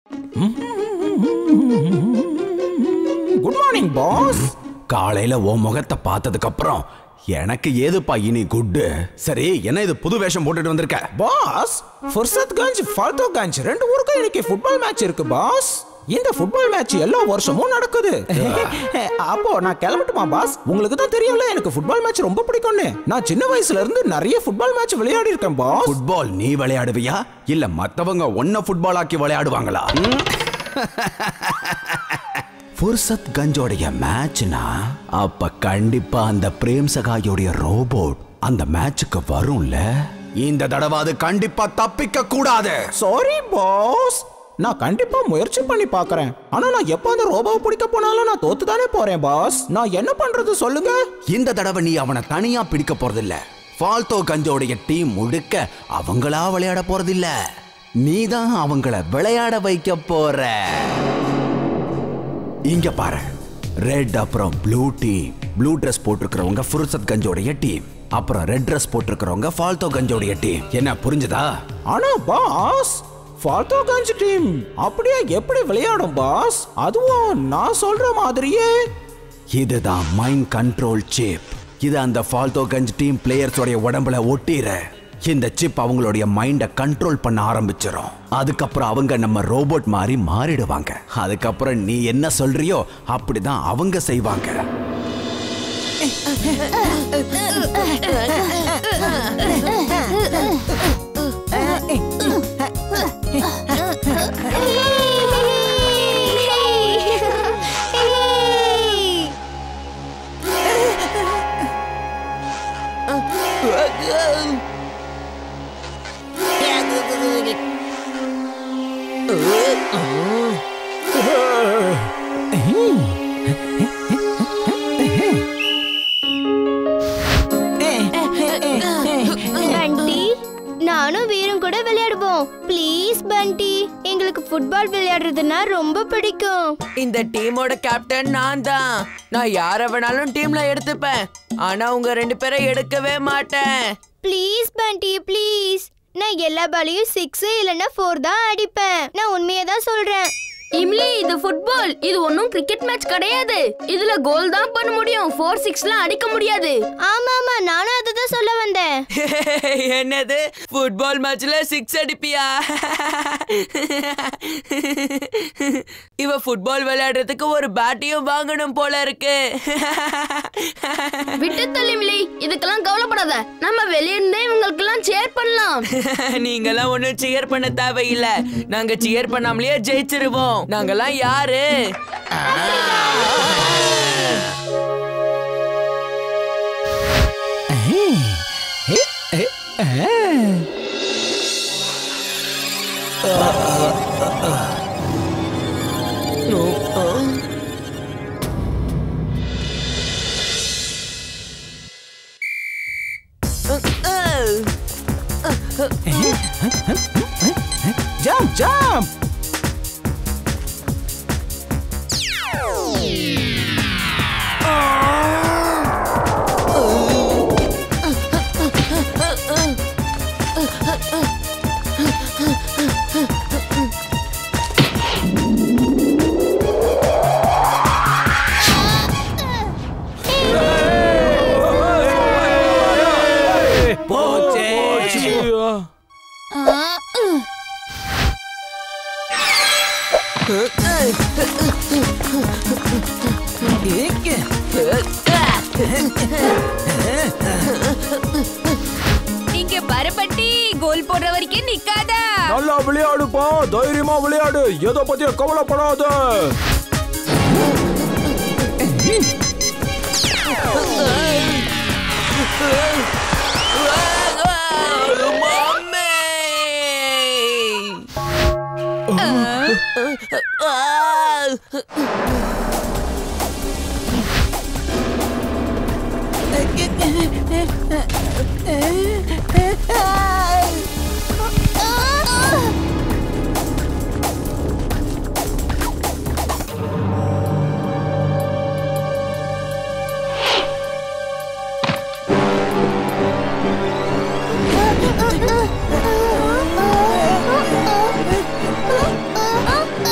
Good morning boss காலையில உன் முகத்தை பார்த்ததுக்கு அப்புறம் எனக்கு ஏதுப்பா இனி குட்டு சரி என்ன இது புது வேஷம் போட்டுட்டு வந்திருக்க பாஸ் ஃபுர்சத்கஞ்ச் ஃபால்தோகஞ்ச் ரெண்டு ஊருக்கும் இன்னைக்கு ஃபுட்பால் மேட்ச் இருக்கு பாஸ் இந்த ஃபுட்பால் மேட்ச் எல்லா வருஷமும் நடக்குது அப்போ நான் கிளம்பட்டுமா பாஸ் உங்களுக்கு தான் தெரியும்ல எனக்கு ஃபுட்பால் மேட்ச் ரொம்ப பிடிக்கும்னு நான் சின்ன வயசுல இருந்து நிறைய ஃபுட்பால் மேட்ச் விளையாடி இருக்கேன் பாஸ் ஃபுட்பால் நீ விளையாடுவியா இல்ல மத்தவங்க ஒன்ன ஃபுட்பால் ஆக்கி விளையாடுவாங்களா ஃபுர்சத் கஞ்சோடைய மேட்ச்னா அப்ப கண்டிப்பா அந்த பிரேம் சகாயோடைய ரோபோட் அந்த மேட்சுக்கு வரும்ல இந்த தடவை அது கண்டிப்பா தப்பிக்க கூடாது சாரி பாஸ் நான் கண்டிப்பா முயற்சி பண்ணி பார்க்கறேன் ஆனா நான் எப்போ அந்த ரோபோவை பிடிக்க போனாலும் நான் தோத்து தானே போறேன் பாஸ் நான் என்ன பண்றது சொல்லுங்க இந்த தடவை நீ அவனை தனியா பிடிக்க போறதில்ல ஃபால்தோ கஞ்சோடைய டீம் முழுக்க அவங்களா விளையாட போறதில்ல நீ தான் அவங்கள விளையாட வைக்க போற இங்க பாரு ரெட் அப்புறம் ப்ளூ டீம் ப்ளூ ட்ரெஸ் போட்டிருக்கிறவங்க ஃபுர்சத் கஞ்சோடைய டீம் அப்புறம் ரெட் ட்ரெஸ் போட்டிருக்கிறவங்க ஃபால்தோ கஞ்சோடைய டீம் என்ன புரிஞ்சுதா ஆனா பாஸ் ஃபால்தோகஞ்ச் டீம் அப்படியே எப்படி விளையாடும் பாஸ் அதுவும் நான் சொல்ற மாதிரியே இதுதான் மைண்ட் கண்ட்ரோல் சிப் இது அந்த ஃபால்தோ கஞ்ச் டீம் பிளேயர்ஸோடைய உடம்புல ஒட்டிற இந்த சிப் அவங்களுடைய மைண்டை கண்ட்ரோல் பண்ண ஆரம்பிச்சிடும் அதுக்கப்புறம் அவங்க நம்ம ரோபோட் மாதிரி மாறிடுவாங்க அதுக்கப்புறம் நீ என்ன சொல்றியோ அப்படிதான் அவங்க செய்வாங்க பண்டி நானும் வீரும் கூட விளையாடுவோம் ப்ளீஸ் பண்டி எங்களுக்கு ஃபுட்பால் விளையாடுறதுன்னா ரொம்ப பிடிக்கும் இந்த டீமோட கேப்டன் நான் தான் நான் யார வேணாலும் டீம்ல எடுத்துப்பேன் ஆனா உங்க ரெண்டு பேரை எடுக்கவே மாட்டேன் ப்ளீஸ் பண்டி ப்ளீஸ் நான் எல்லா பாலையும் சிக்ஸ் இல்லைன்னா ஃபோர் தான் அடிப்பேன் நான் உண்மையை தான் சொல்றேன் இம்லி இது ஃபுட்பால் இது ஒன்னும் கிரிக்கெட் மேட்ச் கிடையாது இதுல கோல் தான் பண்ண முடியும் ஃபோர் சிக்ஸ்லாம் அடிக்க முடியாது ஆமா ஆமா நானும் அதை தான் சொல்ல வந்தேன் என்னது ஃபுட்பால் மேட்ச்ல சிக்ஸ் அடிப்பியா இவ ஃபுட்பால் விளையாடுறதுக்கு ஒரு பேட்டையும் வாங்கணும் போல இருக்கு விட்டு தள்ளி இம்லி இதுக்கெல்லாம் கவலைப்படாத நம்ம வெளியிருந்தே இவங்களுக்கெல்லாம் சேர் பண்ணலாம் நீங்கெல்லாம் ஒண்ணும் சியர் பண்ண தேவையில்ல நாங்க சியர் பண்ணாமலேயே ஜெயிச்சிருவோம் நாங்கெல்லாம் யாரு ஜம்ப் ஜம்ப் இங்க பரப்பட்டி கோல் போடுற வரைக்கும் நிக்காதா நல்லா விளையாடுப்பா தைரியமா விளையாடு எதை பத்தியும் கவலைப்படாத ஆ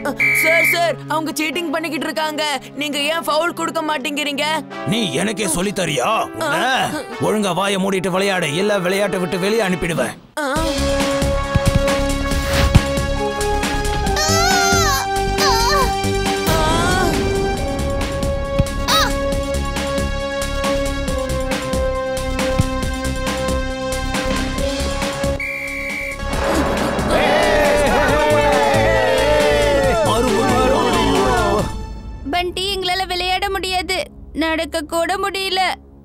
சார் சார் அவங்க சீட்டிங் பண்ணிக்கிட்டு இருக்காங்க நீங்க ஏன் ஃபவுல் கொடுக்க மாட்டேங்கிறீங்க நீ எனக்கே சொல்லி தரியா உன்னை? ஒழுங்கா வாயை மூடிட்டு விளையாடு இல்ல விளையாட்டை விட்டு வெளியே அனுப்பிடுவேன் மறுபடியும் பண்டி எங்களால விளையாட முடியாது நடக்க கூட முடியல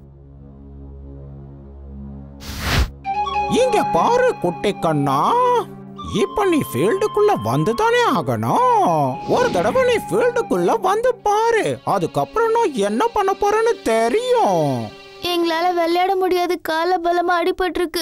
இங்க பாரு குட்டி கண்ணா இப்ப நீ ஃபீல்டுக்குள்ள வந்து தானே ஆகணும் ஒரு தடவை நீ ஃபீல்டுக்குள்ள வந்து பாரு அதுக்கப்புறம் நான் என்ன பண்ண போறேன்னு தெரியும் எங்களால விளையாட முடியாது கால பலமா அடிபட்டிருக்கு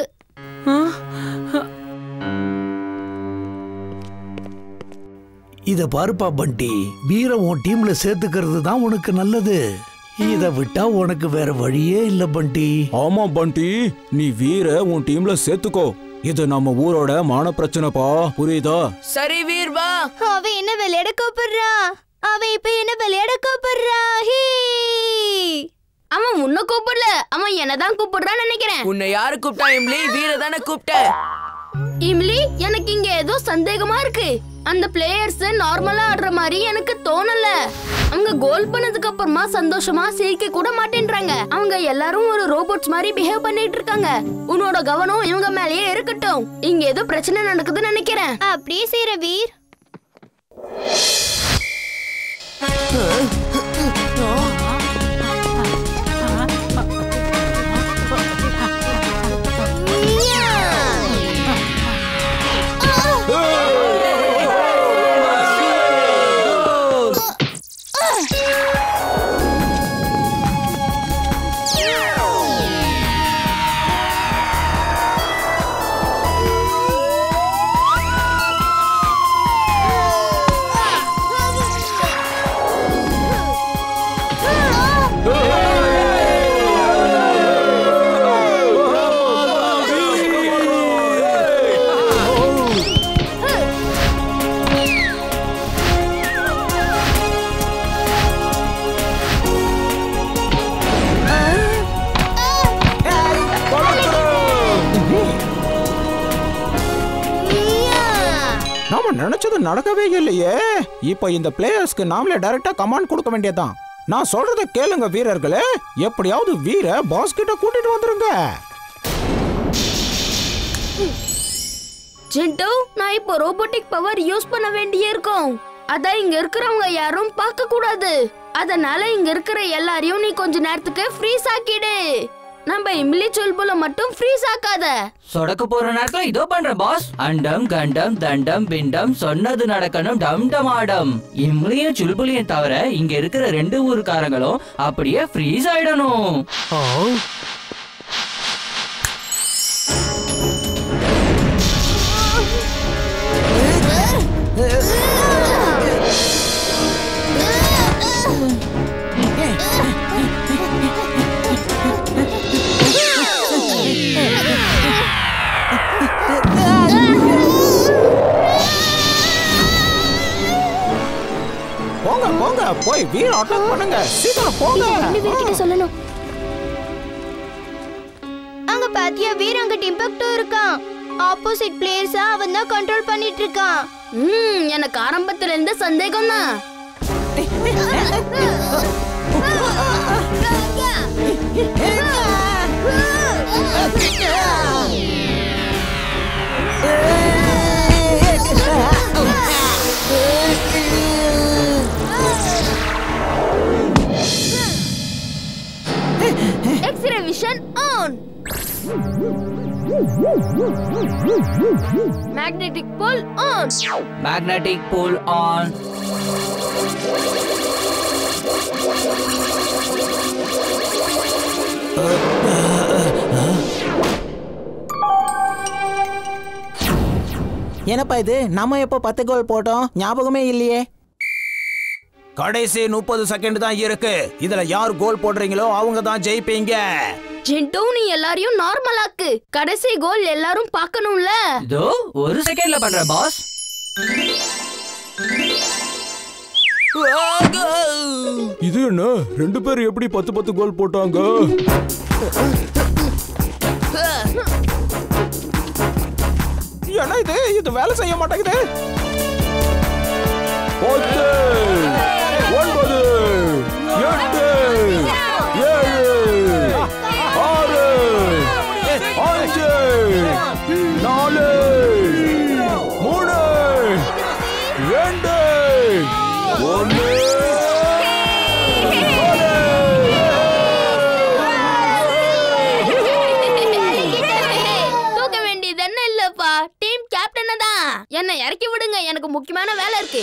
இத பாருப்பா பண்டி வீர உன் டீம்ல சேர்த்துக்கிறது தான் உனக்கு நல்லது இத விட்டா உனக்கு வேற வழியே இல்ல பண்டி ஆமா பண்டி நீ வீர உன் டீம்ல சேர்த்துக்கோ இது நம்ம ஊரோட மான பிரச்சனைப்பா புரியுதா சரி வீர் வா அவன் என்ன விளையாட கூப்பிடுறா அவன் இப்ப என்ன விளையாட கூப்பிடுறா ஹீ அவன் உன்னை கூப்பிடல அவன் என்னதான் கூப்பிடுறான்னு நினைக்கிறேன் உன்னை யாரு கூப்பிட்டா இம்லி வீர தானே கூப்பிட்ட இம்லி எனக்கு இங்க ஏதோ சந்தேகமா இருக்கு அந்த பிளேயர்ஸ் நார்மலா ஆடுற மாதிரி எனக்கு தோணல அவங்க கோல் பண்ணதுக்கு அப்புறமா சந்தோஷமா சிரிக்க கூட மாட்டேன்றாங்க அவங்க எல்லாரும் ஒரு ரோபோட்ஸ் மாதிரி பிஹேவ் பண்ணிட்டு இருக்காங்க உன்னோட கவனம் இவங்க மேலயே இருக்கட்டும் இங்க ஏதோ பிரச்சனை நடக்குதுன்னு நினைக்கிறேன் அப்படியே செய்யற வீர் நாம நினைச்சது நடக்கவே இல்லையே இப்ப இந்த பிளேயர்ஸ்க்கு நாமளே டைரக்டா கமாண்ட் கொடுக்க வேண்டியதுதான் நான் சொல்றத கேளுங்க வீரர்களே எப்படியாவது வீர பாஸ் கிட்ட கூட்டிட்டு வந்துருங்க ஜிண்டு நான் இப்போ ரோபோட்டிக் பவர் யூஸ் பண்ண வேண்டியே இருக்கும் அதான் இங்க இருக்கிறவங்க யாரும் பார்க்க கூடாது அதனால இங்க இருக்கிற எல்லாரையும் நீ கொஞ்ச நேரத்துக்கு ஃப்ரீஸ் ஆக்கிடு நம்ம இம்லி சொல்புல மட்டும் ஃப்ரீஸ் ஆக்காத சொடக்க போற நேரத்துல இதோ பண்றேன் பாஸ் அண்டம் கண்டம் தண்டம் பிண்டம் சொன்னது நடக்கணும் டம் டமாடம் இம்லியும் சுல்புலியும் தவிர இங்க இருக்கிற ரெண்டு ஊருக்காரங்களும் அப்படியே ஃப்ரீஸ் ஆயிடணும் ஆ, போங்க போங்க போய் வீர அட்டாக் பண்ணுங்க சீக்கிரம் போங்க இன்னும் வீர்கிட்ட சொல்லணும் அங்க பாத்தியா வீர் அங்க டிம்பக்டோ இருக்கான் ஆப்போசிட் பிளேயர்ஸா அவன் தான் கண்ட்ரோல் பண்ணிட்டு இருக்கான் ம் எனக்கு ஆரம்பத்துல இருந்து சந்தேகம் தான் x-ray vision on magnetic pole on magnetic pull on என்னப்பா இது நம்ம எப்போ பத்து கோல் போட்டோம் ஞாபகமே இல்லையே கடைசி முப்பது செகண்ட் தான் இருக்கு இதுல யார் கோல் போடுறீங்களோ அவங்க தான் ஜெயிப்பீங்க ஜிண்டு நீ எல்லாரையும் நார்மல் ஆக்கு கடைசி கோல் எல்லாரும் பார்க்கணும்ல இதோ ஒரு செகண்ட்ல பண்றேன் பாஸ் என்ன ரெண்டு பேர் எப்படி பத்து பத்து கோல் போட்டாங்க என்ன இது இது வேலை செய்ய மாட்டேங்குது பத்து ஒன்பது எட்டு ஏழு ஆறு அஞ்சு நாலு மூணு ரெண்டு ஒன்று தூக்க வேண்டியது என்ன இல்லப்பா டீம் கேப்டனை தான் என்ன இறக்கி விடுங்க எனக்கு முக்கியமான வேலை இருக்கு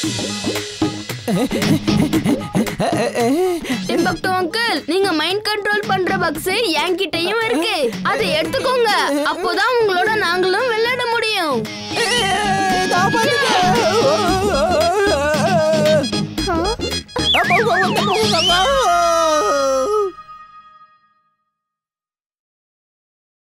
டிம்பக்டு அங்கிள் நீங்க மைண்ட் கண்ட்ரோல் பண்ற பக்ஸ் என்கிட்டயும் இருக்கு அதை எடுத்துக்கோங்க அப்போதான் உங்களோட நாங்களும் விளையாட முடியும் ஆ?